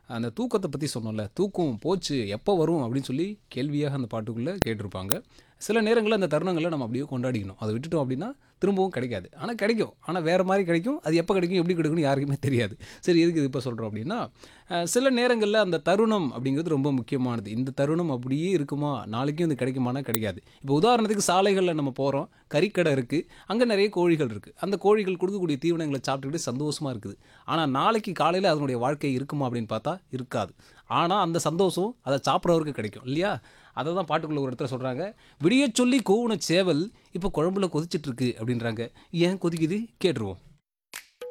அந்த தூக்கத்தை பற்றி சொன்னோம்ல தூக்கம் போச்சு எப்போ வரும் அப்படின்னு சொல்லி கேள்வியாக அந்த பாட்டுக்குள்ளே கேட்டிருப்பாங்க சில நேரங்களில் அந்த தருணங்களை நம்ம அப்படியே கொண்டாடிக்கணும் அதை விட்டுட்டோம் அப்படின்னா திரும்பவும் கிடைக்காது ஆனால் கிடைக்கும் ஆனால் வேறு மாதிரி கிடைக்கும் அது எப்போ கிடைக்கும் எப்படி கிடைக்கும்னு யாருக்குமே தெரியாது சரி எதுக்கு இது இப்போ சொல்கிறோம் அப்படின்னா அஹ், சில நேரங்களில் அந்த தருணம் அப்படிங்கிறது ரொம்ப முக்கியமானது இந்த தருணம் அப்படியே இருக்குமா நாளைக்கும் இது கிடைக்குமானா கிடைக்காது இப்போ உதாரணத்துக்கு சாலைகளில் நம்ம போகிறோம் கறிக்கடை இருக்குது அங்கே நிறைய கோழிகள் இருக்குது அந்த கோழிகள் கொடுக்கக்கூடிய தீவனங்களை சாப்பிட்டுக்கிட்டு சந்தோஷமாக இருக்குது ஆனால் நாளைக்கு காலையில் அதனுடைய வாழ்க்கை இருக்குமா அப்படின்னு பார்த்தா இருக்காது ஆனால் அந்த சந்தோஷம் அதை சாப்பிட்றவருக்கு கிடைக்கும் இல்லையா அதை தான் பாட்டுக்குள்ள ஒரு இடத்துல சொல்கிறாங்க விடிய சொல்லி கூவுன சேவல் இப்போ குழம்புல கொதிச்சிட்டு இருக்கு அப்படின்றாங்க ஏன் கொதிக்குது கேட்டுருவோம்